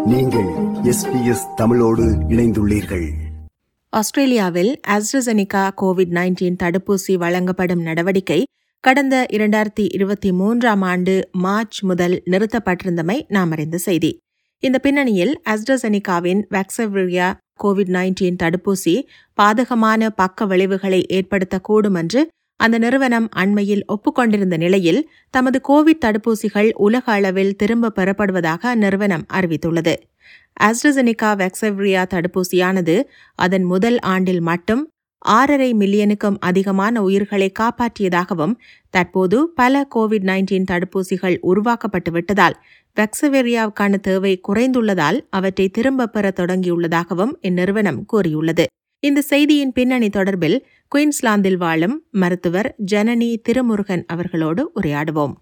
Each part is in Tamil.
நீங்கள் எஸ்பிஎஸ் தமிழோடு இணைந்துள்ளீர்கள் ஆஸ்திரேலியாவில் ஆஸ்ட்ரசெனிகா கோவிட் நைன்டீன் தடுப்பூசி வழங்கப்படும் நடவடிக்கை கடந்த இரண்டாயிரத்தி இருபத்தி மூன்றாம் ஆண்டு மார்ச் முதல் நிறுத்தப்பட்டிருந்தமை நாம் அறிந்த செய்தி இந்த பின்னணியில் ஆஸ்ட்ரசெனிகாவின் வேக்சவிரியா கோவிட் நைன்டீன் தடுப்பூசி பாதகமான பக்க விளைவுகளை ஏற்படுத்தக்கூடும் என்று அந்த நிறுவனம் அண்மையில் ஒப்புக்கொண்டிருந்த நிலையில் தமது கோவிட் தடுப்பூசிகள் உலக அளவில் திரும்ப பெறப்படுவதாக அந்நிறுவனம் அறிவித்துள்ளது ஆஸ்ட்ரசெனிகா வெக்செவ்ரியா தடுப்பூசியானது அதன் முதல் ஆண்டில் மட்டும் ஆறரை மில்லியனுக்கும் அதிகமான உயிர்களை காப்பாற்றியதாகவும் தற்போது பல கோவிட் நைன்டீன் தடுப்பூசிகள் உருவாக்கப்பட்டு விட்டதால் வெக்சவேரியாவுக்கான தேவை குறைந்துள்ளதால் அவற்றை திரும்பப் பெற தொடங்கியுள்ளதாகவும் இந்நிறுவனம் கூறியுள்ளது இந்த செய்தியின் பின்னணி தொடர்பில் குயின்ஸ்லாந்தில் வாழும் மருத்துவர் ஜனனி திருமுருகன் அவர்களோடு உரையாடுவோம்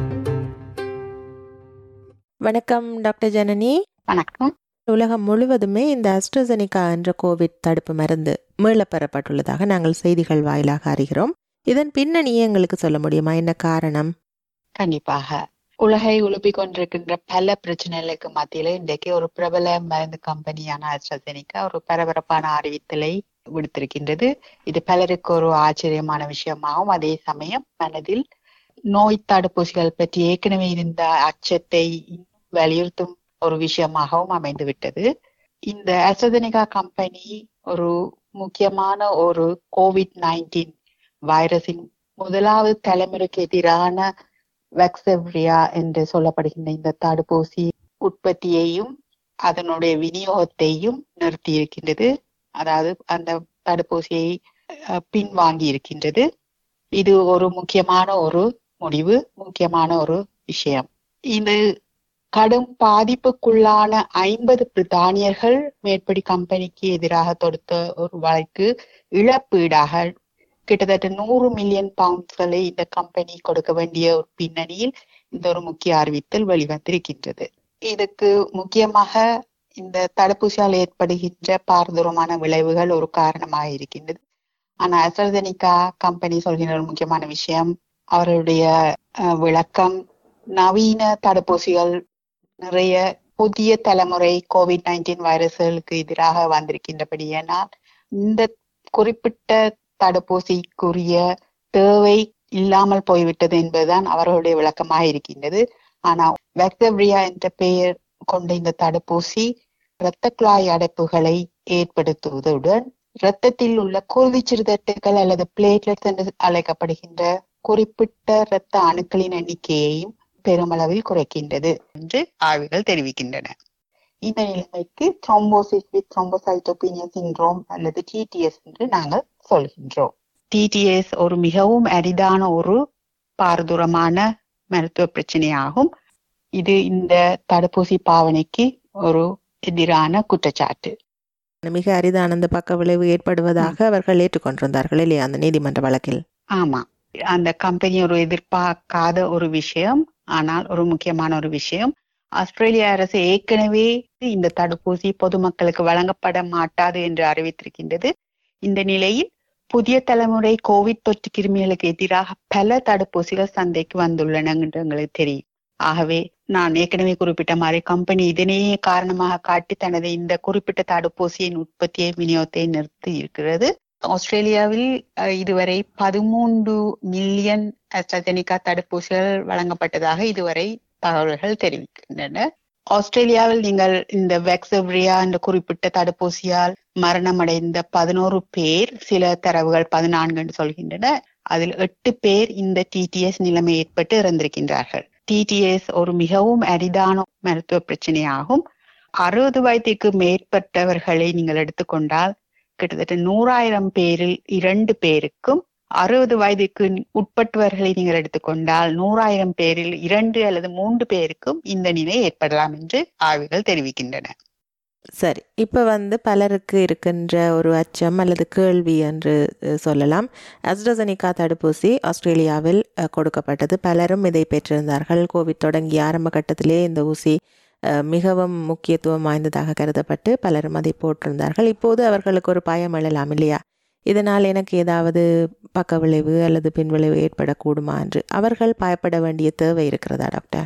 வணக்கம் டாக்டர் ஜனனி வணக்கம் உலகம் முழுவதுமே இந்த அஸ்ட்ரசெனிகா என்ற கோவிட் தடுப்பு மருந்து மீளப் பெறப்பட்டுள்ளதாக நாங்கள் செய்திகள் வாயிலாக அறிகிறோம் இதன் பின்னணியை எங்களுக்கு சொல்ல முடியுமா என்ன காரணம் கண்டிப்பாக உலகை உழுப்பிக் கொண்டிருக்கின்ற பல பிரச்சனைகளுக்கு மத்தியில இன்றைக்கு ஒரு பிரபல மருந்து கம்பெனியான அஸ்ட்ரசெனிகா ஒரு பரபரப்பான அறிவித்தலை விடுத்திருக்கின்றது இது பலருக்கு ஒரு ஆச்சரியமான விஷயமாகவும் அதே சமயம் மனதில் நோய் தடுப்பூசிகள் பற்றி ஏற்கனவே இருந்த அச்சத்தை வலியுறுத்தும் ஒரு விஷயமாகவும் அமைந்து விட்டது இந்த அஸ்ட்ரசெனிகா கம்பெனி ஒரு முக்கியமான ஒரு கோவிட் நைன்டீன் வைரஸின் முதலாவது தலைமுறைக்கு எதிரான வெக்செவ்ரியா என்று சொல்லப்படுகின்ற இந்த தடுப்பூசி உற்பத்தியையும் அதனுடைய விநியோகத்தையும் நிறுத்தி இருக்கின்றது அதாவது அந்த தடுப்பூசியை பின்வாங்கி இருக்கின்றது இது ஒரு முக்கியமான ஒரு முடிவு முக்கியமான ஒரு விஷயம் இது கடும் பாதிப்புக்குள்ளான ஐம்பது பிரித்தானியர்கள் மேற்படி கம்பெனிக்கு எதிராக தொடுத்த ஒரு வழக்கு இழப்பீடாக கிட்டத்தட்ட நூறு மில்லியன் பவுண்ட்ஸ்களை இந்த கம்பெனி கொடுக்க வேண்டிய ஒரு பின்னணியில் இந்த ஒரு முக்கிய அறிவித்தல் வெளிவந்திருக்கின்றது இதுக்கு முக்கியமாக இந்த தடுப்பூசியால் ஏற்படுகின்ற பாரதூரமான விளைவுகள் ஒரு காரணமாக இருக்கின்றது ஆனா அஸ்ட்ரசெனிகா கம்பெனி சொல்கின்ற ஒரு முக்கியமான விஷயம் அவருடைய விளக்கம் நவீன தடுப்பூசிகள் நிறைய புதிய தலைமுறை கோவிட் நைன்டீன் வைரஸ்களுக்கு எதிராக வந்திருக்கின்றபடியானால் இந்த குறிப்பிட்ட தடுப்பூசிக்குரிய தேவை இல்லாமல் போய்விட்டது என்பதுதான் அவர்களுடைய விளக்கமாக இருக்கின்றது ஆனா வெக்டப்ரியா என்ற பெயர் கொண்ட இந்த தடுப்பூசி இரத்த குழாய் அடைப்புகளை ஏற்படுத்துவதுடன் இரத்தத்தில் உள்ள குருதிச்சிறுதட்டுகள் அல்லது பிளேட்லெட்ஸ் என்று அழைக்கப்படுகின்ற குறிப்பிட்ட இரத்த அணுக்களின் எண்ணிக்கையையும் பெருமளவில் குறைக்கின்றது என்று ஆய்வுகள் தெரிவிக்கின்றன இந்த நிலைமைக்கு த்ரோம்போசிஸ் வித் த்ரோம்போசைட்டோபீனியா சிண்ட்ரோம் அல்லது டிடிஎஸ் என்று நாங்கள் சொல்கின்றோம் டிடிஎஸ் ஒரு மிகவும் அரிதான ஒரு பாரதூரமான மருத்துவ பிரச்சனையாகும் இது இந்த தடுப்பூசி பாவனைக்கு ஒரு எதிரான குற்றச்சாட்டு மிக அரிதான அந்த பக்க விளைவு ஏற்படுவதாக அவர்கள் ஏற்றுக்கொண்டிருந்தார்கள் இல்லையா அந்த நீதிமன்ற வழக்கில் ஆமா அந்த கம்பெனி ஒரு எதிர்பார்க்காத ஒரு விஷயம் ஆனால் ஒரு முக்கியமான ஒரு விஷயம் ஆஸ்திரேலிய அரசு ஏற்கனவே இந்த தடுப்பூசி பொதுமக்களுக்கு வழங்கப்பட மாட்டாது என்று அறிவித்திருக்கின்றது இந்த நிலையில் புதிய தலைமுறை கோவிட் தொற்று கிருமிகளுக்கு எதிராக பல தடுப்பூசிகள் சந்தைக்கு வந்துள்ளன என்று எங்களுக்கு தெரியும் ஆகவே நான் ஏற்கனவே குறிப்பிட்ட மாதிரி கம்பெனி இதனையே காரணமாக காட்டி தனது இந்த குறிப்பிட்ட தடுப்பூசியின் உற்பத்தியை விநியோகத்தை நிறுத்தி இருக்கிறது ஆஸ்திரேலியாவில் இதுவரை பதிமூன்று மில்லியன் அஸ்ட்ரஜெனிகா தடுப்பூசிகள் வழங்கப்பட்டதாக இதுவரை தகவல்கள் தெரிவிக்கின்றன ஆஸ்திரேலியாவில் நீங்கள் இந்த வெக்சவ்ரியா என்ற குறிப்பிட்ட தடுப்பூசியால் மரணமடைந்த பதினோரு பேர் சில தரவுகள் பதினான்கு என்று சொல்கின்றன அதில் எட்டு பேர் இந்த டிடிஎஸ் நிலைமை ஏற்பட்டு இறந்திருக்கின்றார்கள் டிடிஎஸ் ஒரு மிகவும் அரிதான மருத்துவ பிரச்சனையாகும் அறுபது வயதுக்கு மேற்பட்டவர்களை நீங்கள் எடுத்துக்கொண்டால் கிட்டத்தட்ட நூறாயிரம் பேரில் இரண்டு பேருக்கும் அறுபது வயதுக்கு உட்பட்டவர்களை நீங்கள் எடுத்துக்கொண்டால் நூறாயிரம் பேரில் இரண்டு அல்லது மூன்று பேருக்கும் இந்த நிலை ஏற்படலாம் என்று ஆய்வுகள் தெரிவிக்கின்றன சரி இப்போ வந்து பலருக்கு இருக்கின்ற ஒரு அச்சம் அல்லது கேள்வி என்று சொல்லலாம் அஸ்ட்ரசனிகா தடுப்பூசி ஆஸ்திரேலியாவில் கொடுக்கப்பட்டது பலரும் இதை பெற்றிருந்தார்கள் கோவிட் தொடங்கிய ஆரம்ப கட்டத்திலே இந்த ஊசி மிகவும் முக்கியத்துவம் வாய்ந்ததாக கருதப்பட்டு பலரும் அதை போட்டிருந்தார்கள் இப்போது அவர்களுக்கு ஒரு பயம் எழலாம் இல்லையா இதனால் எனக்கு ஏதாவது பக்க விளைவு அல்லது பின்விளைவு ஏற்படக்கூடுமா என்று அவர்கள் பயப்பட வேண்டிய தேவை இருக்கிறதா டாக்டர்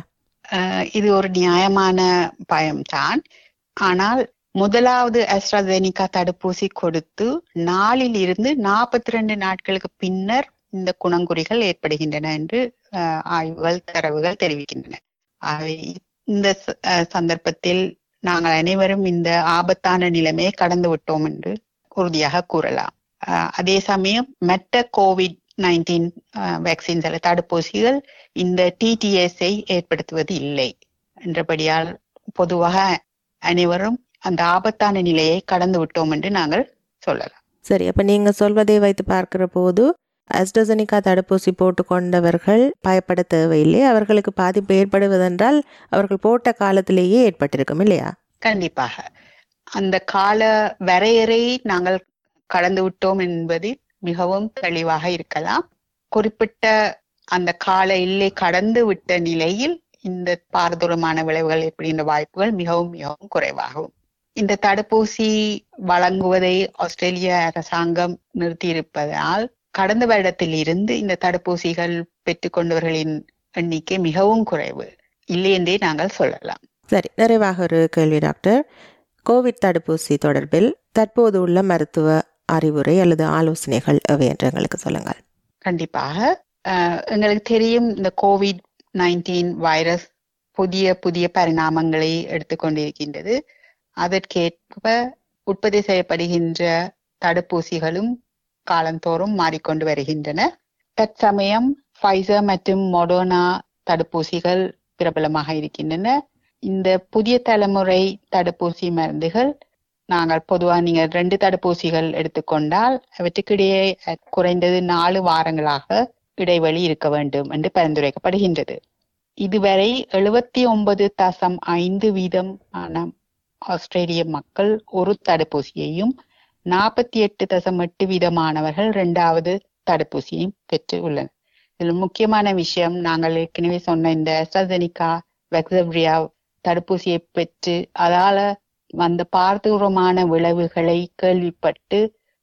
அஹ், இது ஒரு நியாயமான பயம்தான் ஆனால் முதலாவது அஸ்ட்ராசெனிகா தடுப்பூசி கொடுத்து நாளில் இருந்து நாற்பத்தி ரெண்டு நாட்களுக்கு பின்னர் இந்த குணங்குறிகள் ஏற்படுகின்றன என்று அஹ், ஆய்வுகள் தரவுகள் தெரிவிக்கின்றன ஆகவே இந்த ச- அஹ், சந்தர்ப்பத்தில் நாங்கள் அனைவரும் இந்த ஆபத்தான நிலைமையை கடந்து விட்டோம் என்று உறுதியாக கூறலாம் அஹ், அதே சமயம் மற்ற கோவிட் நைன்டீன் வேக்சின்ஸ் அல்ல தடுப்பூசிகள் இந்த டிடிஎஸ்ஐ ஏற்படுத்துவது இல்லை என்றபடியால் பொதுவாக அனைவரும் அந்த ஆபத்தான நிலையை கடந்து விட்டோம் என்று நாங்கள் சொல்லலாம் சரி அப்ப நீங்க சொல்வதை வைத்து பார்க்கிற போது அஸ்ட்ரசனிகா தடுப்பூசி போட்டுக்கொண்டவர்கள் பயப்பட தேவையில்லை அவர்களுக்கு பாதிப்பு ஏற்படுவதென்றால் அவர்கள் போட்ட காலத்திலேயே ஏற்பட்டிருக்கும் இல்லையா கண்டிப்பாக அந்த கால வரையறை நாங்கள் கடந்து விட்டோம் என்பது மிகவும் தெளிவாக இருக்கலாம் குறிப்பிட்ட அந்த கால எல்லை கடந்து விட்ட நிலையில் இந்த பாரதூரமான விளைவுகள் ஏற்படுகின்ற வாய்ப்புகள் மிகவும் மிகவும் குறைவாகும் இந்த தடுப்பூசி வழங்குவதை ஆஸ்திரேலிய அரசாங்கம் நிறுத்தியிருப்பதால் கடந்த வருடத்தில் இருந்து இந்த தடுப்பூசிகள் பெற்றுக்கொண்டவர்களின் எண்ணிக்கை மிகவும் குறைவு இல்லை என்றே நாங்கள் சொல்லலாம் சரி நிறைவாக ஒரு கேள்வி டாக்டர் கோவிட் தடுப்பூசி தொடர்பில் தற்போது உள்ள மருத்துவ அறிவுரை அல்லது ஆலோசனைகள் எவை என்று எங்களுக்கு சொல்லுங்கள் கண்டிப்பாக அஹ், எங்களுக்கு தெரியும் இந்த கோவிட் நைன்டீன் வைரஸ் புதிய புதிய பரிணாமங்களை எடுத்துக்கொண்டிருக்கின்றது அதற்கேற்ப உற்பத்தி செய்யப்படுகின்ற தடுப்பூசிகளும் காலந்தோறும் மாறிக்கொண்டு வருகின்றன தற்சமயம் ஃபைசர் மற்றும் மொடோனா தடுப்பூசிகள் பிரபலமாக இருக்கின்றன இந்த புதிய தலைமுறை தடுப்பூசி மருந்துகள் நாங்கள் பொதுவாக நீங்கள் ரெண்டு தடுப்பூசிகள் எடுத்துக்கொண்டால் அவற்றுக்கிடையே அஹ், குறைந்தது நாலு வாரங்களாக இடைவெளி இருக்க வேண்டும் என்று பரிந்துரைக்கப்படுகின்றது இதுவரை எழுபத்தி ஒன்பது தசம் ஐந்து வீதம் ஆன ஆஸ்திரேலிய மக்கள் ஒரு தடுப்பூசியையும் நாற்பத்தி எட்டு தசம் எட்டு வீதமானவர்கள் இரண்டாவது தடுப்பூசியையும் பெற்று உள்ளனர் இதில் முக்கியமான விஷயம் நாங்கள் ஏற்கனவே சொன்ன இந்த அஸ்ட்ராசெனிகா வெக்சப்ரியா தடுப்பூசியை பெற்று அதால வந்த பாரதூரமான விளைவுகளை கேள்விப்பட்டு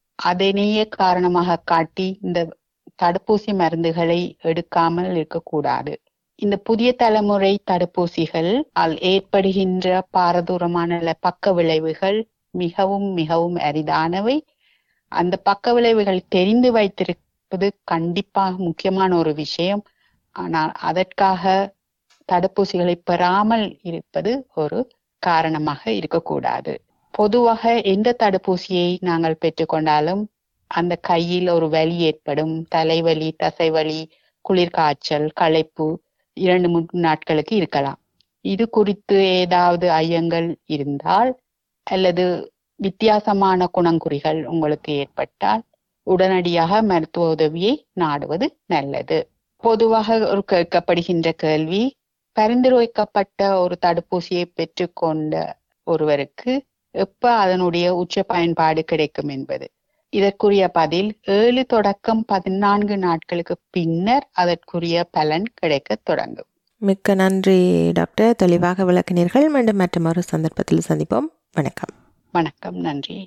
அதனையே காரணமாக காட்டி இந்த தடுப்பூசி மருந்துகளை எடுக்காமல் இருக்கக்கூடாது இந்த புதிய தலைமுறை தடுப்பூசிகள் ஆல் ஏற்படுகின்ற பாரதூரமான அல்ல பக்க விளைவுகள் மிகவும் மிகவும் அரிதானவை அந்த பக்க விளைவுகள் தெரிந்து வைத்திருப்பது கண்டிப்பாக முக்கியமான ஒரு விஷயம் ஆனால் அதற்காக தடுப்பூசிகளை பெறாமல் இருப்பது ஒரு காரணமாக இருக்கக்கூடாது பொதுவாக எந்த தடுப்பூசியை நாங்கள் பெற்றுக்கொண்டாலும் அந்த கையில் ஒரு வலி ஏற்படும் தலைவலி தசைவலி குளிர்காய்ச்சல் களைப்பு இரண்டு மூன்று நாட்களுக்கு இருக்கலாம் இது குறித்து ஏதாவது ஐயங்கள் இருந்தால் அல்லது வித்தியாசமான குணங்குறிகள் உங்களுக்கு ஏற்பட்டால் உடனடியாக மருத்துவ உதவியை நாடுவது நல்லது பொதுவாக ஒரு கேட்கப்படுகின்ற கேள்வி பரிந்துரைக்கப்பட்ட ஒரு தடுப்பூசியை பெற்றுக்கொண்ட ஒருவருக்கு எப்ப அதனுடைய உச்ச பயன்பாடு கிடைக்கும் என்பது இதற்குரிய பதில் ஏழு தொடக்கம் பதினான்கு நாட்களுக்கு பின்னர் அதற்குரிய பலன் கிடைக்க தொடங்கும் மிக்க நன்றி டாக்டர் தெளிவாக விளக்கினீர்கள் மீண்டும் மற்றொரு சந்தர்ப்பத்தில் சந்திப்போம் வணக்கம் வணக்கம் நன்றி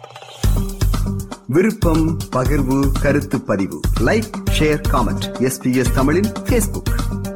விருப்பம் பகிர்வு கருத்து பதிவு லைக் ஷேர் காமெண்ட் எஸ்பிஎஸ் தமிழின் ஃபேஸ்புக்